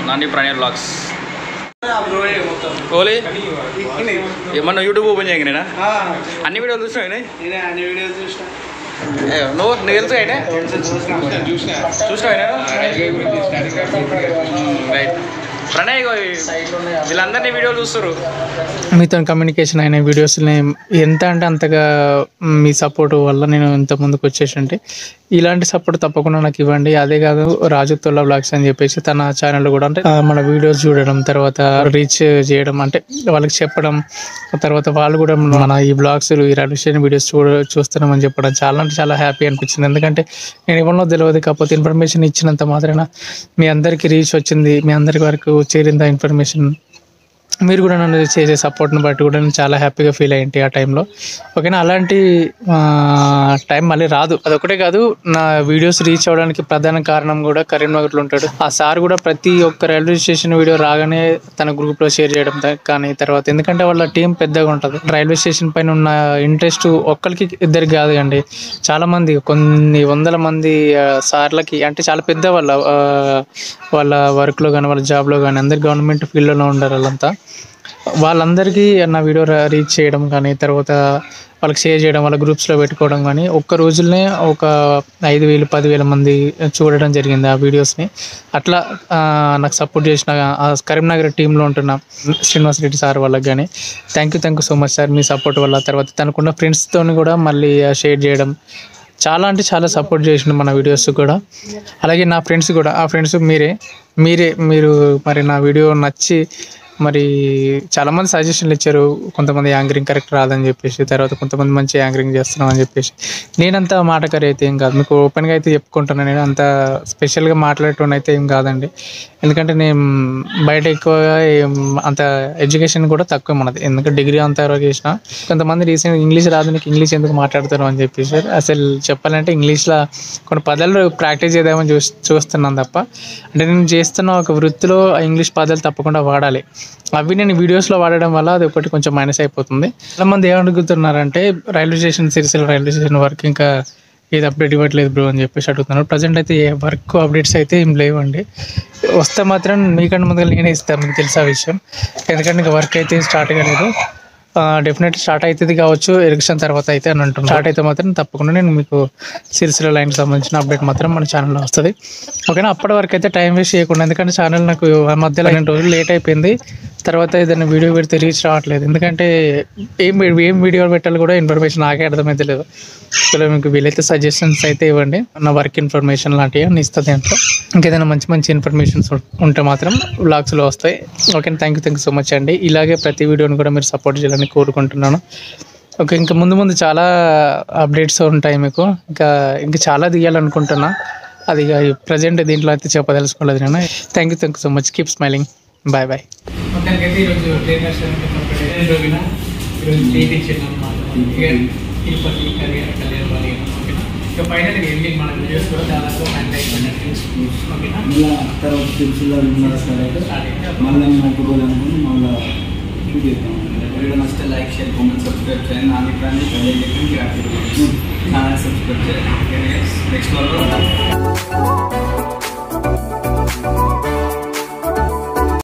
Nani Pranay blogs ఓలీ ఏమన్నా YouTube open చేయగనేనా అన్ని వీడియోలు చూసినావు నేనే అన్ని వీడియోస్ చూసిన నువ్వు నీకు తెలుసు అయినా చూసినావు అయినా రైట్ ప్రణయ్ ఇగో ఈ- వీళ్ళందరినీ వీడియోలు చూస్తారు మీతో కమ్యూనికేషన్ అయిన వీడియోస్ని ఎంత అంటే అంతగా మీ సపోర్ట్ వల్ల నేను ఇంత ముందుకు వచ్చేసంటే ఇలాంటి సపోర్ట్ తప్పకుండా నాకు ఇవ్వండి అదే కాదు రాజు తొల్ల బ్లాగ్స్ అని చెప్పేసి తన ఛానల్ కూడా అంటే ఆ, మన వీడియోస్ చూడడం తర్వాత రీచ్ చేయడం అంటే వాళ్ళకి చెప్పడం తర్వాత వాళ్ళు కూడా మన ఈ బ్లాగ్స్ ఈ రైల్వే వీడియోస్ చూడ చూస్తున్నామని చెప్పడం చాలా అంటే చాలా హ్యాపీ అనిపించింది ఎందుకంటే నేను ఎవరినో తెలియదు కాకపోతే ఇన్ఫర్మేషన్ ఇచ్చినంత మాత్రాన మీ అందరికీ రీచ్ వచ్చింది మీ అందరి వరకు చేరింది ఆ ఇన్ఫర్మేషన్ మీరు కూడా నన్ను చేసే సపోర్ట్ని బట్టి కూడా నేను చాలా హ్యాపీగా ఫీల్ అయ్యింటి ఆ టైంలో ఓకేనా అలాంటి టైం మళ్ళీ రాదు అదొకటే కాదు నా వీడియోస్ రీచ్ అవ్వడానికి ప్రధాన కారణం కూడా కరీంనగర్లో ఉంటాడు ఆ సార్ కూడా ప్రతి ఒక్క రైల్వే స్టేషన్ వీడియో రాగానే తన గ్రూప్లో షేర్ చేయడం త- కానీ తర్వాత ఎందుకంటే వాళ్ళ టీం పెద్దగా ఉంటుంది రైల్వే స్టేషన్ పైన ఉన్న ఇంట్రెస్ట్ ఒక్కరికి ఇద్దరికి కాదు అండి చాలా మంది కొన్ని వందల మంది ఆ, సార్లకి అంటే చాలా పెద్ద వాళ్ళ ఆ, వాళ్ళ వర్క్లో కానీ వాళ్ళ జాబ్లో కానీ అందరు గవర్నమెంట్ ఫీల్డ్లో ఉండరు వాళ్ళంతా వాళ్ళందరికీ నా వీడియో ర- రీచ్ చేయడం కానీ తర్వాత వాళ్ళకి షేర్ చేయడం వాళ్ళ గ్రూప్స్లో పెట్టుకోవడం కానీ ఒక్క రోజుల్నే ఒక ఐదు వేలు పదివేల మంది చూడడం జరిగింది ఆ వీడియోస్ని అట్లా ఆ, నాకు సపోర్ట్ చేసిన ఆ కరీంనగర్ టీంలో ఉంటున్న శ్రీనివాస్ రెడ్డి సార్ వాళ్ళకి కానీ thank you thank you so much sir మీ సపోర్ట్ వల్ల తర్వాత తనకున్న ఫ్రెండ్స్తో కూడా మళ్ళీ షేర్ చేయడం చాలా అంటే చాలా సపోర్ట్ చేసిండు మన వీడియోస్ కూడా అలాగే నా ఫ్రెండ్స్ కూడా ఆ ఫ్రెండ్స్ మీరే మీరే మీరు మరి నా వీడియో నచ్చి మరి చాలామంది సజెషన్లు ఇచ్చారు కొంతమంది యాంకరింగ్ కరెక్ట్ రాదని చెప్పేసి తర్వాత కొంతమంది మంచి యాంకరింగ్ చేస్తున్నాం అని చెప్పేసి నేనంత మాటకరి అయితే ఏం కాదు మీకు ఓపెన్గా అయితే చెప్పుకుంటున్నాను నేను అంత స్పెషల్గా మాట్లాడటం అయితే ఏం కాదండి ఎందుకంటే నేను బయట ఎక్కువగా ఏం అంత ఎడ్యుకేషన్ కూడా తక్కువ మనది ఎందుకంటే డిగ్రీ అంత వరకు చేసిన కొంతమంది రీసెంట్ ఇంగ్లీష్ రాదు నీకు ఇంగ్లీష్ ఎందుకు మాట్లాడుతారు అని చెప్పేసి అసలు చెప్పాలంటే ఇంగ్లీష్లో కొన్ని పదాలు ప్రాక్టీస్ చేద్దామని చూ చూస్తున్నాను తప్ప అంటే నేను చేస్తున్న ఒక వృత్తిలో ఆ ఇంగ్లీష్ పదాలు తప్పకుండా వాడాలి అవి నేను వీడియోస్లో వాడడం వల్ల అది ఒకటి కొంచెం మైనస్ అయిపోతుంది చాలా మంది ఏమడుగుతున్నారంటే railway station Sircilla railway station work ఇంకా ఏది అప్డేట్ ఇవ్వట్లేదు బ్రో అని చెప్పేసి అడుగుతున్నారు ప్రజెంట్ అయితే ఏ వర్క్ అప్డేట్స్ అయితే ఏం లేవండి వస్తే మాత్రం మీకంటే ముందుగా నేనే ఇస్తాను మీకు తెలిసే విషయం ఎందుకంటే ఇంకా వర్క్ అయితే స్టార్ట్ కాలేదు డెఫినెట్ స్టార్ట్ అవుతుంది కావచ్చు ఎలక్షన్ తర్వాత అయితే అని అంటున్నాను స్టార్ట్ అయితే మాత్రం తప్పకుండా నేను మీకు సిరిసిల్ల లైన్ సంబంధించిన అప్డేట్ మాత్రం మన ఛానల్లో వస్తుంది ఓకేనా అప్పటి వరకు అయితే టైం వేస్ట్ చేయకుండా ఎందుకంటే ఛానల్ నాకు ఆ మధ్యలో రెండు రోజులు లేట్ అయిపోయింది తర్వాత ఏదైనా వీడియో పెడితే రీచ్ రావట్లేదు ఎందుకంటే ఏం ఏం వీడియో పెట్టాలి కూడా ఇన్ఫర్మేషన్ నాకే అర్థమైతే లేదు సో మీకు వీలైతే సజెషన్స్ అయితే ఇవ్వండి నా వర్క్ ఇన్ఫర్మేషన్ లాంటివి అని ఇస్తుంది దాంట్లో ఇంకేదైనా మంచి మంచి ఇన్ఫర్మేషన్స్ ఉంటే మాత్రం వ్లాగ్స్లో వస్తాయి okay thank you thank you so much అండి ఇలాగే ప్రతి వీడియోని కూడా మీరు సపోర్ట్ చేయాలని కోరుకుంటున్నాను ఓకే ఇంకా ముందు ముందు చాలా అప్డేట్స్ ఉంటాయి మీకు ఇంకా ఇంకా చాలా తీయాలనుకుంటున్నా అది ప్రజెంట్ దీంట్లో అయితే చెప్పదలుచుకోలేదు నేను thank you thank you so much keep smiling bye bye మొత్తానికైతే ఈరోజు ట్రైనర్స్ ఈరోజు డేట్ ఇచ్చాను ఇక ఫైనల్ వెళ్ళి మన వీడియోస్ కూడా దాదాపు ఫైనల్ అయిపోయినట్టు ఓకేనా మళ్ళీ తర్వాత తెలుసులో మళ్ళీ మేము ఒక రోజు అనుకుని మళ్ళీ చూపిస్తాం వీడియో నచ్చితే లైక్ షేర్ కామెంట్ సబ్స్క్రైబ్ చేయండి నా అభిప్రాయాన్ని తెలియజేయండి ఛానల్ సబ్స్క్రైబ్ చేయండి నెక్స్ట్ వరకు